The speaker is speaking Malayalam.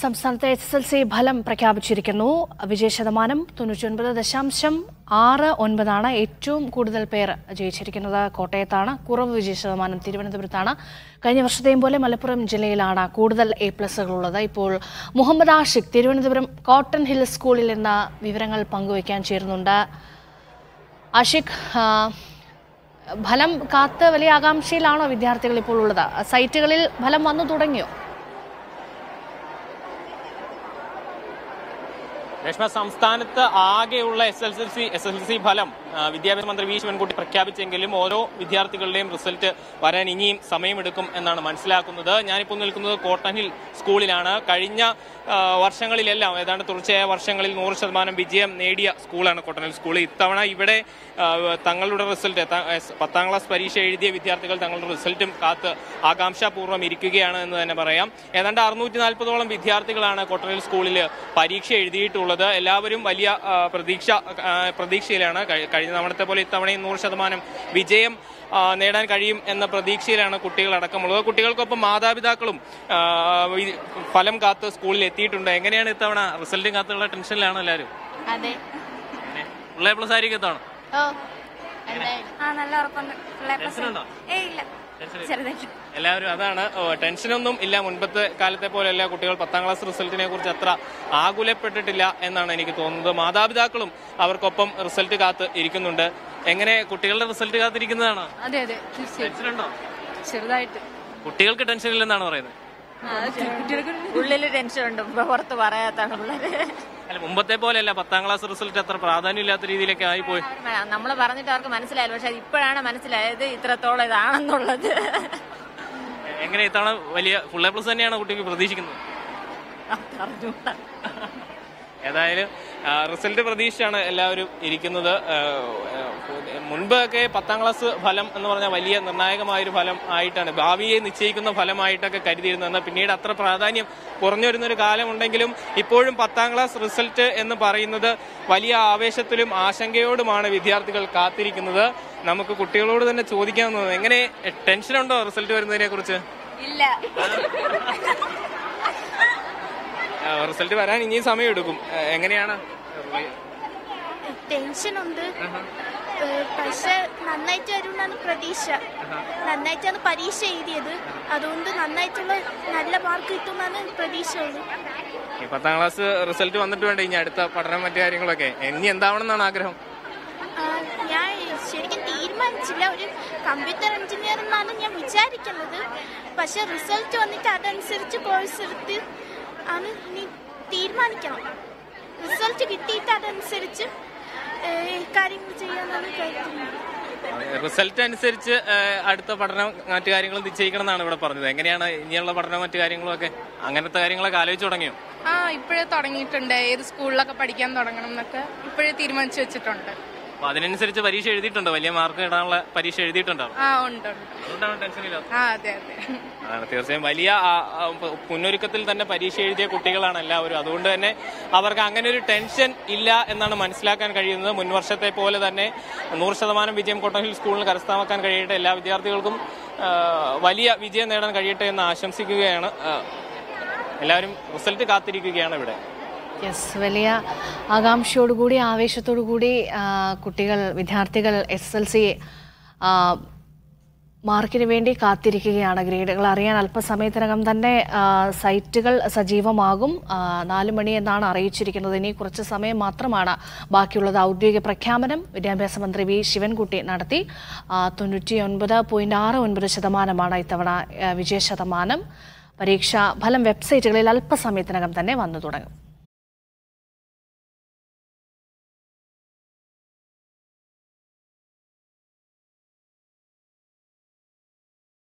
സംസ്ഥാനത്തെ എസ് എസ് എൽ സി ഫലം പ്രഖ്യാപിച്ചിരിക്കുന്നു വിജയ ശതമാനം തൊണ്ണൂറ്റിയൊൻപത് ദശാംശം ആറ് ഒൻപതാണ് ഏറ്റവും കൂടുതൽ പേർ ജയിച്ചിരിക്കുന്നത് കോട്ടയത്താണ് കുറവ് വിജയ ശതമാനം തിരുവനന്തപുരത്താണ് കഴിഞ്ഞ വർഷത്തെയും പോലെ മലപ്പുറം ജില്ലയിലാണ് കൂടുതൽ എ പ്ലസുകളുള്ളത് ഇപ്പോൾ മുഹമ്മദ് ആഷിഖ് തിരുവനന്തപുരം കോട്ടൺ ഹിൽ സ്കൂളിൽ നിന്ന് വിവരങ്ങൾ പങ്കുവയ്ക്കാൻ ചേരുന്നുണ്ട് ആഷിഖ് ആ, ഫലം കാത്ത് വലിയ ആകാംക്ഷയിലാണോ വിദ്യാർത്ഥികൾ ഇപ്പോൾ ഉള്ളത് സൈറ്റുകളിൽ ഫലം വന്നു തുടങ്ങിയോ രേഷ്മ സംസ്ഥാനത്ത് ആകെയുള്ള S L C S L C ഫലം ആ, വിദ്യാഭ്യാസ മന്ത്രി വി ശിവൻകുട്ടി പ്രഖ്യാപിച്ചെങ്കിലും ഓരോ വിദ്യാർത്ഥികളുടെയും റിസൾട്ട് വരാൻ ഇനിയും സമയമെടുക്കും എന്നാണ് മനസ്സിലാക്കുന്നത് ഞാനിപ്പോൾ നിൽക്കുന്നത് കോട്ടൺ ഹിൽ സ്കൂളിലാണ് കഴിഞ്ഞ ആ, വർഷങ്ങളിലെല്ലാം ഏതാണ്ട് തുടർച്ചയായ വർഷങ്ങളിൽ നൂറ് ശതമാനം വിജയം നേടിയ സ്കൂളാണ് കോട്ടൺ ഹിൽ സ്കൂൾ ഇത്തവണ ഇവിടെ ആ, തങ്ങളുടെ റിസൾട്ട് ത- എസ് പത്താം ക്ലാസ് പരീക്ഷ എഴുതിയ വിദ്യാർത്ഥികൾ തങ്ങളുടെ റിസൾട്ടും കാത്ത് ആകാംക്ഷാപൂർവ്വം ഇരിക്കുകയാണ് എന്ന് തന്നെ പറയാം ഏതാണ്ട് അറുന്നൂറ്റി നാൽപ്പതോളം വിദ്യാർത്ഥികളാണ് കോട്ടൺ ഹിൽ സ്കൂളിൽ പരീക്ഷ എഴുതിയിട്ടുള്ളത് എല്ലാവരും വലിയ ആ, പ്രതീക്ഷ ആ, പ്രതീക്ഷയിലാണ് കഴി- കഴിഞ്ഞ തവണത്തെ പോലെ ഇത്തവണയും നൂറ് ശതമാനം വിജയം ആ, നേടാൻ കഴിയും എന്ന പ്രതീക്ഷയിലാണ് കുട്ടികളടക്കമുള്ളത് കുട്ടികൾക്കൊപ്പം മാതാപിതാക്കളും ആ, വി- ഫലം കാത്ത് സ്കൂളിൽ എത്തിയിട്ടുണ്ട് എങ്ങനെയാണ് ഇത്തവണ റിസൾട്ടും കാത്തുള്ള ടെൻഷനിലാണോ എല്ലാവരും അതെ ഉള്ള പ്ലസ് ആയിരിക്കും ഇത്തവണ ഓ എന്തായാലും ആ നല്ല ഉറപ്പുണ്ട് പിള്ളേർ ടെൻഷനുണ്ടോ ഏ ഇല്ല ചെറുതായിട്ട് എല്ലാവരും അതാണ് ഓ, ടെൻഷനൊന്നും ഇല്ല മുൻപത്തെ കാലത്തെ പോലെയല്ല കുട്ടികൾ പത്താം ക്ലാസ് റിസൾട്ടിനെ കുറിച്ച് അത്ര ആകുലപ്പെട്ടിട്ടില്ല എന്നാണ് എനിക്ക് തോന്നുന്നത് മാതാപിതാക്കളും അവർക്കൊപ്പം റിസൾട്ട് കാത്ത് ഇരിക്കുന്നുണ്ട് എങ്ങനെ കുട്ടികളുടെ റിസൾട്ട് കാത്തിരിക്കുന്നതാണോ അതെ അതെ തീർച്ചയായും ടെൻഷനുണ്ടോ ചെറുതായിട്ട് കുട്ടികൾക്ക് ടെൻഷൻ ഇല്ലെന്നാണ് പറയുന്നത് ഉള്ളില് ടെൻഷൻ ഉണ്ട് പുറത്ത് പറയാത്താണ് പിള്ളേര് അല്ല മുമ്പത്തെ പോലെയല്ല പത്താം ക്ലാസ് റിസൾട്ട് അത്ര പ്രാധാന്യമില്ലാത്ത രീതിയിലൊക്കെ ആയിപ്പോയി നമ്മൾ പറഞ്ഞിട്ട് അവർക്ക് മനസ്സിലായല്ലോ പക്ഷെ ഇപ്പോഴാണ് മനസ്സിലായത് ഇത്രത്തോളം ഇതാണെന്നുള്ളത് എങ്ങനെ ഇത്തവണ വലിയ ഫുൾ എ പ്ലസ് തന്നെയാണ് കുട്ടിക്ക് പ്രതീക്ഷിക്കുന്നത് അറിഞ്ഞൂടാ. ഏതായാലും ആ, റിസൾട്ട് പ്രതീക്ഷിച്ചാണ് എല്ലാവരും ഇരിക്കുന്നത് ആ, ആ, മുൻപൊക്കെ പത്താം ക്ലാസ് ഫലം എന്ന് പറഞ്ഞാൽ വലിയ നിർണായകമായൊരു ഫലം ആയിട്ടാണ് ഭാവിയെ നിശ്ചയിക്കുന്ന ഫലമായിട്ടൊക്കെ കരുതിയിരുന്നത് എന്നാൽ പിന്നീട് അത്ര പ്രാധാന്യം കുറഞ്ഞു വരുന്നൊരു കാലമുണ്ടെങ്കിലും ഇപ്പോഴും പത്താം ക്ലാസ് റിസൾട്ട് എന്ന് പറയുന്നത് വലിയ ആവേശത്തിലും ആശങ്കയോടുമാണ് വിദ്യാർത്ഥികൾ കാത്തിരിക്കുന്നത് നമുക്ക് കുട്ടികളോട് തന്നെ ചോദിക്കാൻ തോന്നുന്നു എങ്ങനെ ടെൻഷനുണ്ടോ റിസൾട്ട് വരുന്നതിനെ കുറിച്ച് ഇല്ല റിസൾട്ട് വരാൻ ഇനിയും സമയം എടുക്കും ആ, എങ്ങനെയാണ് ടെൻഷനുണ്ട് പക്ഷെ നന്നായിട്ട് വരുമെന്നാണ് പ്രതീക്ഷ നന്നായിട്ടാണ് പരീക്ഷ എഴുതിയത് അതുകൊണ്ട് നന്നായിട്ടുള്ള നല്ല മാർക്ക് കിട്ടുമെന്നാണ് പ്രതീക്ഷയുള്ളൂ ഈ പത്താം ക്ലാസ് റിസൾട്ട് വന്നിട്ട് വേണ്ട ഇനി അടുത്ത പഠനം മറ്റു കാര്യങ്ങളൊക്കെ ഇനി എന്താവണമെന്നാണ് ആഗ്രഹം ആ, ഞാൻ ശരിക്കും തീരുമാനിച്ചില്ല ഒരു കമ്പ്യൂട്ടർ എഞ്ചിനീയർ എന്നാണ് ഞാൻ വിചാരിക്കുന്നത് പക്ഷെ റിസൾട്ട് വന്നിട്ട് അതനുസരിച്ച് കോഴ്സ് എടുത്ത് ആണ് ഇനി തീരുമാനിക്കണം റിസൾട്ട് കിട്ടിയിട്ട് അതനുസരിച്ച് ഏ, കാര്യങ്ങൾ ചെയ്യാനാണ് കരുതുന്നത് റിസൾട്ട് അനുസരിച്ച് ഏഹ്, അടുത്ത പഠനം മറ്റു കാര്യങ്ങളും നിശ്ചയിക്കണം എന്നാണ് ഇവിടെ പറഞ്ഞത് എങ്ങനെയാണ് ഇനിയുള്ള പഠനം മറ്റു കാര്യങ്ങളും ഒക്കെ അങ്ങനത്തെ കാര്യങ്ങളൊക്കെ ആലോചിച്ച് തുടങ്ങിയോ ആ ഇപ്പോഴേ തുടങ്ങിയിട്ടുണ്ട് ഏത് സ്കൂളിലൊക്കെ പഠിക്കാൻ തുടങ്ങണം എന്നൊക്കെ ഇപ്പോഴേ തീരുമാനിച്ചു വെച്ചിട്ടുണ്ട് അപ്പൊ അതിനനുസരിച്ച് പരീക്ഷ എഴുതിയിട്ടുണ്ടോ വലിയ മാർക്ക് ഇടാനുള്ള പരീക്ഷ എഴുതിയിട്ടുണ്ടോ ആ ഉണ്ട് ഉണ്ട് അതുകൊണ്ടാണ് ടെൻഷനില്ലാത്തത് ആ അതെ അതെ അതാണ് തീർച്ചയായും വലിയ ആ, ആ, മുന്നൊരുക്കത്തിൽ തന്നെ പരീക്ഷ എഴുതിയ കുട്ടികളാണ് എല്ലാവരും അതുകൊണ്ട് തന്നെ അവർക്ക് അങ്ങനെ ഒരു ടെൻഷൻ ഇല്ല എന്നാണ് മനസ്സിലാക്കാൻ കഴിയുന്നത് മുൻ വർഷത്തെ പോലെ തന്നെ നൂറ് ശതമാനം വിജയം കോട്ടൺ ഹിൽ സ്കൂളിന് കരസ്ഥമാക്കാൻ കഴിയട്ടെ എല്ലാ വിദ്യാർത്ഥികൾക്കും ആ, വലിയ വിജയം നേടാൻ കഴിയട്ടെ എന്ന് ആശംസിക്കുകയാണ് ആ, എല്ലാവരും റിസൾട്ട് കാത്തിരിക്കുകയാണ് ഇവിടെ യെസ് വലിയ ആകാംക്ഷയോടുകൂടി ആവേശത്തോടുകൂടി ആ, കുട്ടികൾ വിദ്യാർത്ഥികൾ എസ് എൽ സി മാർക്കിന് വേണ്ടി കാത്തിരിക്കുകയാണ് ഗ്രേഡുകൾ അറിയാൻ അല്പസമയത്തിനകം തന്നെ ആ, സൈറ്റുകൾ സജീവമാകും ആ, നാല് മണി എന്നാണ് അറിയിച്ചിരിക്കുന്നത് ഇനി കുറച്ച് സമയം മാത്രമാണ് ബാക്കിയുള്ളത് ഔദ്യോഗിക പ്രഖ്യാപനം വിദ്യാഭ്യാസ മന്ത്രി വി ശിവൻകുട്ടി നടത്തി തൊണ്ണൂറ്റി ഒൻപത് പോയിന്റ് ആറ് ഒൻപത് ശതമാനമാണ് ഇത്തവണ ആ, വിജയ ശതമാനം പരീക്ഷാ ഫലം വെബ്സൈറ്റുകളിൽ അല്പസമയത്തിനകം തന്നെ വന്നു തുടങ്ങും